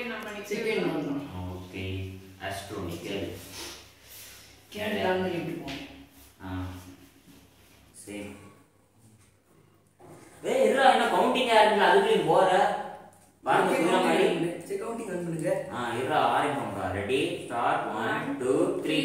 Second நம்ம next second எடுக்கலாம். One okay astro Nikhil கேரளான்னு எப்படி போகணும் ஆ சேம் ஏய் இருடா என்ன கவுண்டிங்கா இருக்குல்ல அதுக்குள்ளேயும் போற பாருங்க சொல்ற மாதிரி சரி கவுண்டிங் ரன் பண்ணுங்க ஆ இருடா ஆரம்பிப்போம்டா ready start one two three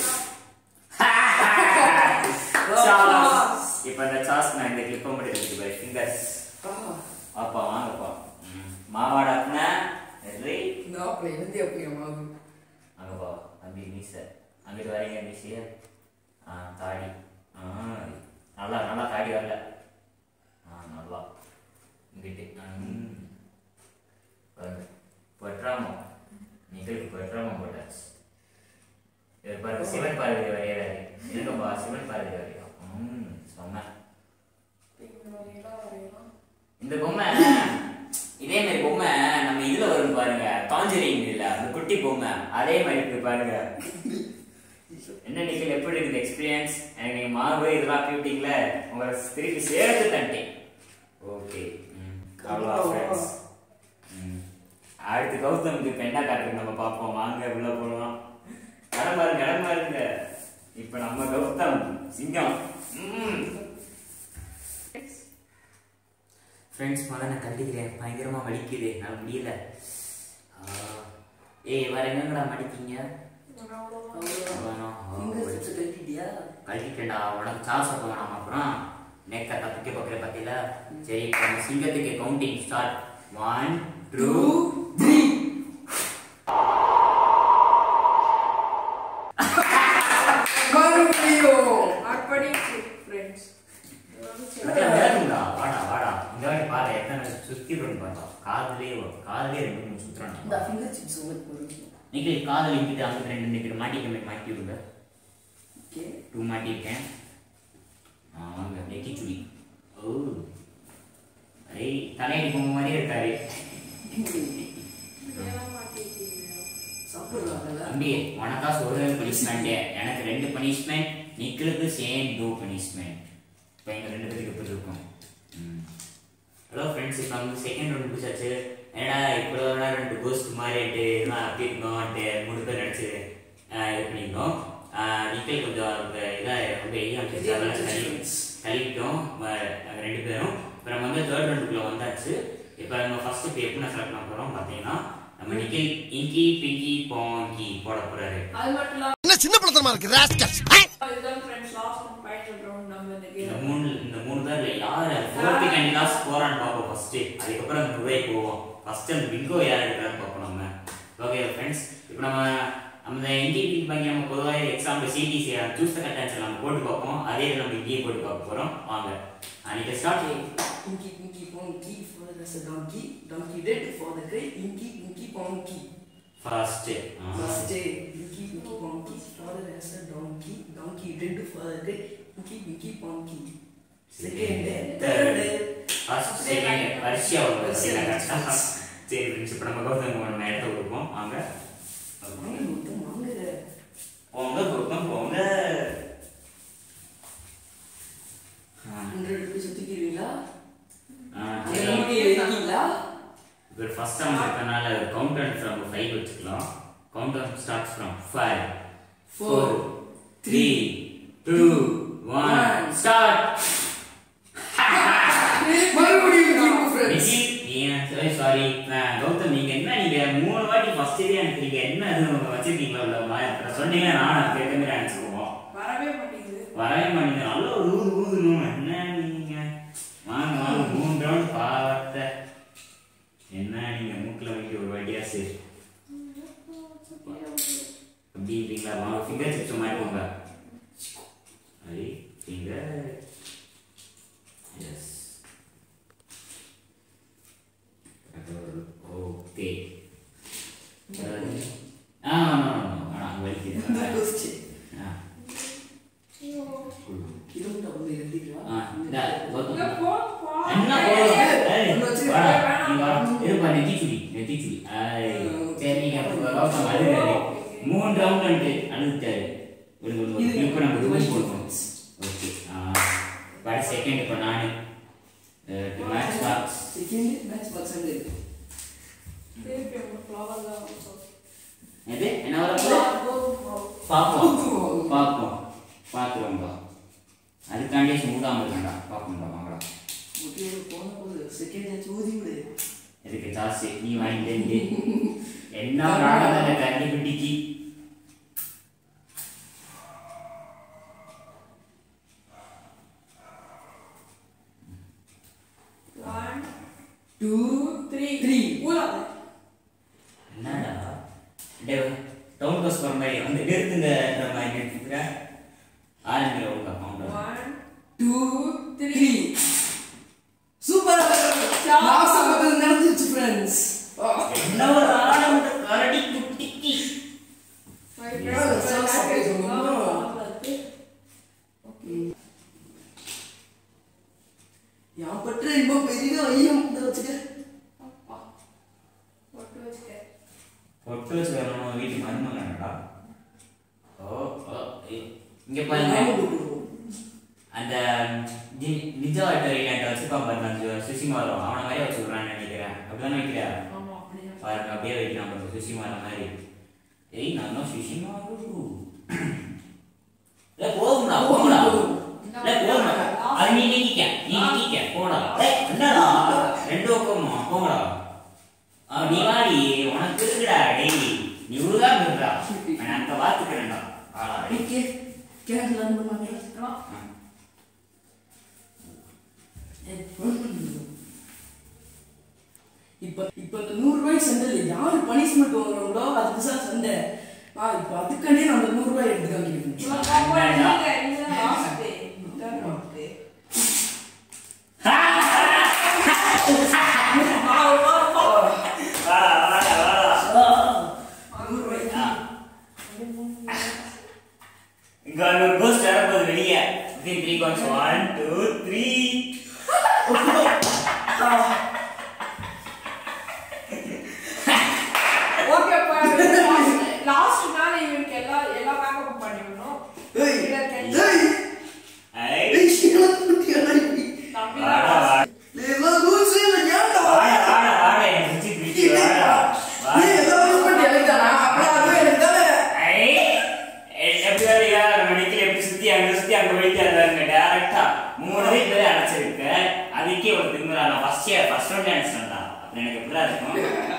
sauce இப்போ இந்த சாஸ் நான் இந்த கிளிப்பை மட்டும் எடுத்துட்டு போய் ஃபிங்கர்ஸ் அப்பா வாங்கப்பா ம். மாவாடாக்குனா ரெடி நான் அப்படி வந்து அப்படியே மாவு அங்கப்பா தம்பி மீசை அங்கிட்டு வரீங்க மீசைய ஆ தாடி ஆ நல்லா நல்லா தாடி வரல ஆ நல்லா இங்கிட்டு ம். பாருங்க பொற்றாமம் நிகழ்வு பொற்றாமம் போட்டாச்சு இது பாருங்க சிவன் பார்வதி வரையறாரு என்னப்பா சிவன் பார்வதி வரையும் ம் சொன்னேன் இந்த பொம்மை இதே மாதிரி பொம்மை நம்ம இதுல வரும் பாருங்க காஞ்சரிங் இல்ல அந்த குட்டி பொம்மை அதே மாதிரி இருக்கு பாருங்க என்ன நீங்கள் எப்படி இருக்குது எக்ஸ்பீரியன்ஸ் எனக்கு நீங்க மாவு இதெல்லாம் ஆக்கிவிட்டீங்கள உங்களை திருப்பி சேர்த்து தண்டேன் ஓகே அடுத்து கௌதமுக்கு இப்ப என்ன காட்டுறது நம்ம பார்ப்போம் வாங்க உள்ள போகலாம் இடம் பாருங்க இடம் பாருங்க இப்ப நம்ம கௌதம் சிங்கம் ம் ஃப்ரெண்ட்ஸ் முதல்ல நான் கட்டிக்கிறேன் பயங்கரமாக வலிக்குது என்னால் முடியல ஆ. ஏய் வேற எங்கடா மடிக்கீங்க ஃபிங்கர்ஸ் கட்டிட்டியா கழிக்கிட்டா உனக்கு சாஸ் அப்போ வேணாம் அப்புறம் நெக்க தப்பிக்க பார்க்குற பத்தியில சரி இப்போ நம்ம சிங்கத்துக்கு counting start one two three மறுபடியும் அப்படி friends. வேணுங்களா வாடா வாடா இந்த வாட்டி பாரு எத்தனை சுத்தி பண்ணி பார்த்தோம் காதுலயே வரும். காதுலயே ரெண்டு மூணு இந்த சுத்துறான் ஃபிங்கர் சிப்ஸ் உங்களுக்கு போடுங்க நீங்க காதல் இங்கிட்டு அங்கிட்டு ரெண்டு நிக்கிட்டு மாட்டிக்க மாட்டி விடுங்க ஓகே டூ மாட்டியிருக்கேன் ஆ, வாங்க நெத்திச்சுடி ஓ ஐ தலையடி பொம்மை மாதிரியே இருக்காரு இதெல்லாம் மாட்டிக்கிட்டீங்க. சாப்பிடுறாங்கல்ல தம்பி உனக்கா ஒரு பனிஷ்மெண்ட் எனக்கு ரெண்டு பனிஷ்மெண்ட் நிக்கிலுக்கு சேம் டூ பனிஷ்மெண்ட் இப்போ எங்கள் ரெண்டு பேருக்கு எப்படி இருக்கும் ஹலோ ஃப்ரெண்ட்ஸ் இப்போ வந்து செகண்ட் ரவுண்ட் முடிச்சாச்சு ஏடா இப்போ ரெண்டு கோஸ்ட் மாதிரிட்டு இதெல்லாம் அப்படி இருக்கோம்ட்டு மூணு பேர் நடிச்சு ஆஹ், இது பண்ணியிருந்தோம் ஆஹ், நிக்கில் கொஞ்சம் அந்த இதாக ரொம்ப எய்யா கழிக்கிட்டோம் நாங்கள் ரெண்டு பேரும் இப்போ நம்ம வந்து தேர்ட் ரவுண்டுக்குள்ளே வந்தாச்சு இப்போ நம்ம ஃபர்ஸ்ட் இப்போ எப்படி செலக்ட் பண்ண போகிறோம் பார்த்தீங்கன்னா நம்ம நிக்கில் இங்கி பிங்கி பாங்கி போட போறாரு அது மட்டும் இல்லாம என்ன சின்ன படத்தனமா இருக்கு ராஸ்கல்ஸ் இதுதான் friends last one final round நம்ம இந்த இந்த game. மூணு இந்த மூணு பேர்ல யாரு ஃபோர்த்து கேண்டிடாஸ் போறான்னு பார்ப்போம் ஃபர்ஸ்ட் அதுக்கப்புறம் அந்த நுழைய போவோம் ஃபர்ஸ்ட் அந்த பிங்கோ யார் எடுக்கிறான்னு பார்ப்போம் நம்ம ஓகே ஃப்ரெண்ட்ஸ் இப்போ நம்ம அந்த என்டிபி பங்கி நம்ம பொதுவாக எக்ஸாம்பிள் சிடிசி சூஸ் த கட் ஆன்சர் நம்ம போட்டு பார்ப்போம் அதே இது நம்ம இங்கேயே போட்டு பார்க்க போறோம் வாங்க அன்னைக்கு start Inky Pinky Ponky for as a donkey, donkey dead for the great Inky Pinky Ponky. First First day, Inky Pinky Ponky father as a donkey, donkey dead for the great Inky Pinky Ponky. Second day, third day. First second வரிசையா வரும் வரிசையா கரெக்டா சரி friends இப்போ நம்ம கௌதம் நம்ம இடத்த கொடுப்போம் வாங்க வாங்க மொத்தம் வாங்குற. போங்க கொடுப்போம் போங்க ஆ. hundred rupees சுத்திக்கிறீங்களா? ஆ, அந்த சரி. நோட்டி இருக்கீங்களா? இப்போ ஃபர்ஸ்ட் டைம் இருக்கனால கவுண்ட் டவுன் ஃப்ரம் ஃபைவ் வச்சுக்கலாம் countdown starts from five four three two one start மறுபடியும் ஜீரோ friends. சாரி கௌதம் நீங்க என்ன நீங்க மூணு வாட்டி ஃபர்ஸ்ட் இதே அனுப்புறீங்க என்ன அது வச்சிருக்கீங்களா இல்ல நான் சொன்னீங்கன்னா நான் கேட்க மாதிரி அனுப்பிச்சுக்குவோம் வரவே மாட்டேங்குது வரவே மாட்டீங்க நல்ல ஒரு ஊது ஊதுணும் என்ன நீங்க வாங்க வாங்க மூணு ரவுண்ட் பார்த்த என்ன நீங்க மூக்குல வைக்க ஒரு வாட்டியா சரி அப்படி இல்லைங்களா வாங்க ஃபிங்கர் சிப்ஸ் மாதிரி போங்க ஐ ஃபிங்கர் எஸ் ஓகே ஆ வேணாம் வலிக்குது இந்த question. ஆ இரும்புல ஒண்ணு எழுதிக்கிறா. ஆ இந்த கௌதம் இங்க போ போ என்ன போதும்? ஏய், ஒண்ணு வச்சு வாடா, வேணாம். நீ வா. இருப்பா, நெத்திச்சுடி, நெத்திச்சுடி. ஐய், சரி, நீங்க அப்ப கௌதம் அழுகுறாரு. மூணு round வந்துட்டு அழுதுட்டாரு. விடுங்க, விடுங்க. இது இப்ப நம்ம இது rules வச்சு போடுவோம். Okay, ah. but second இப்ப நானு. அஹ், match box. Second match box வந்து திருப்பி உங்க flower இது என்ன வரப்போகுது பார்ப்போம் பார்ப்போம் பார்க்குறோம்டா அதுக்காண்டியே ஸ்மூத்தாக இருக்கேன்டா பார்ப்போம்டா வாங்கடா ஓகே போன போது செகண்ட் ஆச்சு ஊதி விடு இதுக்கு ஜாஸ்தி நீ வாங்கிட்டு என்ன ராடா கண்ணி பிடிக்கி One, டூ three. த்ரீ ஊதாத. என்னடா டே டவுன் பஸ் போகிற மாதிரி வந்து நிறுத்துங்கன்ற மாதிரி நிறுத்துக்கிற ஆரம்பிக்கிற ஒழுங்கா counter One, two three. Three super Ciao. Last பக்கம் நடந்துச்சு ஃப்ரெண்ட்ஸ் என்ன ஒரு ஆடம் கரடி குட்டிக்கு My Yeah, friends, so my sorry, friends, so wow, no. wow, யான் பற்ற இன்பம் பெரிய ஐயம் இதை வச்சுக்க அப்பா. போட்டு வச்சுக்க. பொட்டு வச்சு வரணும் வீட்டு மருமகன்டா ஓ ஓ ஏய், இங்க பாருங்க நாம போட்டுருவோம். அந்த நி- நிஜ வாழ்க்கை விளையாட்டை வச்சுப்பான் பாருங்க அந்த சுசிமாரம் அவனை மாதிரியே வச்சு விட்றான்னு நினைக்கிறேன் அப்படிதானே வைக்கிறியா ஆமா, அப்படிதான். பாருங்க அப்படியே வைக்கிறான் பாருங்க சுசிமாரம் மாதிரி ஏய் நான் தான் சுசிமாரு இல்ல போகும்டா போகும்டா இல்ல போகும்டா அது நீ நீக்கிக்க நீ நீக்கிக்க போடா ஏய், என்னடா ரெண்டு பக்கமா போங்கடா ஆ, நீ வாடி உனக்கு இருக்குடா டேய் நீ உருகா இருக்குடா நான் அங்க பாத்துக்கிறேன்டா ஆடா டேய். ஓகே கேன்சல் ரன் பண்ணாங்க ஆமா. இப்ப இப்ப இந்த நூறு ரூபாய் சண்டையில யாரு பனிஷ்மெண்ட் வாங்குறாங்களோ அதுக்கு சார் சண்டை ஆ இப்ப அதுக்காண்டே நான் அந்த நூறு ரூபாய் எடுத்து காமிக்கிறேன் இவன் combo நீங்க, நீங்க தான் last. இதான் last. வாடா வாடா வாடா நூறு ரூபாய் இங்க ஒரு கோஸ்ட் வரப்போகுது வெளியே த்ரீ த்ரீ கான்ஸ் ஒன் டூ த்ரீ Okay, அப்ப last- last நாள் இவனுக்கு எல்லா- எல்லா backup உம் பண்ணிடணும். ஏய் இதை catch- ஏய் ஐ ஏய் சீக்கிரம் குட்டியாடா இப்படி தம்பி வாடா தான் வாடா எல்லாம் ரூல்ஸ் இல்ல ஏன்டா வாடா வாடா வாடா எனக்கு சுத்தி பிடிச்சி வாடா நீ எல்லாம் ரூல்ஸ் பண்ணி எனக்கு தானா அப்புறம் அதுவும் எனக்கு தானே ஐ எப்படி வரீங்க நம்ம நிக்கல எப்படி சுத்தி அங்க சுத்தி அங்க போயிட்டு அதாங்க டேரக்டா மூணு வீட்டு பேர் அடைச்சிருக்க அதுக்கே ஒரு திமுறா நான் ஃபர்ஸ்ட் இயர் ஃபர்ஸ்ட் ரவுண்ட் அடிச்சிட்டேன்டா அப்ப எனக்கு எப்படிடா இருக்கும்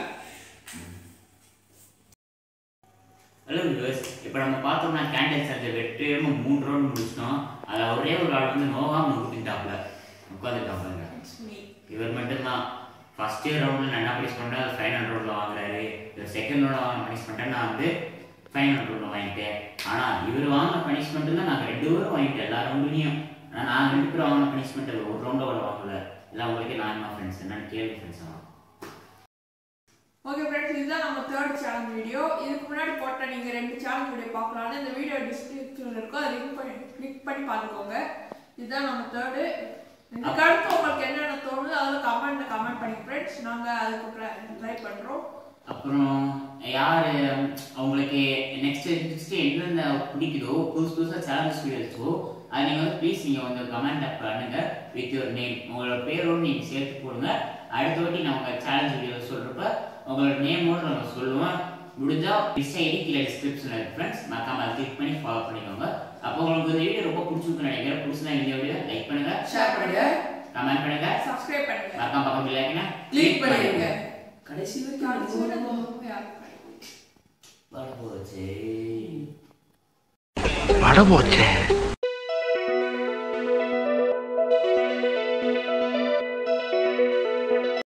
ஹலோ வியூவர்ஸ் இப்போ நம்ம பார்த்தோம்னா கேண்டில் சார்ஜர் வெற்றியமாக மூணு ரவுண்ட் முடிச்சிட்டோம் அதில் ஒரே ஒரு ஆள் வந்து நோகாம ஊட்டிட்டாப்ல உட்காந்துட்டாப்லங்க It's me. இவர் மட்டும்தான் ஃபர்ஸ்ட் இயர் ரவுண்டில் நான் என்ன பனிஷ் பண்ணேன் ஃபைனல் ரவுண்டில் வாங்குறாரு இவர் செகண்ட் ரவுண்டில் வாங்கின பனிஷ்மெண்ட்டை நான் வந்து ஃபைனல் ரவுண்டில் வாங்கிட்டேன் ஆனால் இவர் வாங்கின பனிஷ்மெண்ட்டு தான் நாங்கள் ரெண்டு பேரும் வாங்கிட்டேன் எல்லா ரவுண்ட்லையும் ஆனால் நாங்கள் ரெண்டு பேரும் வாங்கின பனிஷ்மெண்ட் ஒரு ரவுண்டோட வாங்கல எல்லாம் உங்களுக்கு நான் என்ன ஃப்ரெண்ட்ஸ் என்னன்னு கேள்வி ஃப்ரெண்ட்ஸ் Okay, friends, இதுதான் நம்ம third challenge video. இதுக்கு முன்னாடி போட்ட நீங்க ரெண்டு challenge video பார்க்கலாம்னு இந்த video description ல இருக்கும். அதை link பண்ணி- click பண்ணி பார்த்துக்கோங்க. இதுதான் நம்ம third. இதுக்கு அடுத்து உங்களுக்கு என்னென்ன தோணுது அதில் கமெண்ட் கமெண்ட் பண்ணி ஃப்ரெண்ட்ஸ் நாங்கள் அதுக்கு ட்ரை பண்ணுறோம் அப்புறம் யார் அவங்களுக்கு நெக்ஸ்ட் நெக்ஸ்ட் எந்தெந்த பிடிக்குதோ புதுசு புதுசாக சேலஞ்சஸ் வீடியோஸோ அதை நீங்கள் வந்து ப்ளீஸ் நீங்கள் வந்து கமெண்ட் பண்ணுங்க வித் யுவர் நேம் உங்களோட பேரோடு நீங்கள் சேர்த்து போடுங்க அடுத்த வாட்டி நான் உங்கள் சேலஞ்ச் வீடியோ சொல்கிறப்ப உங்களோட நேமோடு நம்ம சொல்லுவோம் முடிஞ்சால் மிஸ் ஐடி கீழே டிஸ்கிரிப்ஷனில் இருக்கு ஃப்ரெண்ட்ஸ் மறக்காம அதை கிளிக் பண்ணி ஃபாலோ பண்ணிக்கோங்க அப்போ உங்களுக்கு இந்த வீடியோ ரொம்ப பிடிச்சிருக்குன்னு நினைக்கிறேன் பிடிச்சதா இந்த வீடியோ லைக் பண்ணுங்க ஷேர் பண்ணுங்க கமெண்ட் பண்ணுங்க சப்ஸ்கிரைப் பண்ணுங்க மறக்காம பக்கம் இல்லைன்னா கிளிக் பண்ணிடுங்க கடைசி கடைசி வரைக்கும் வரை யாரும் கிடையாது வரப்போச்சு பட போச்சே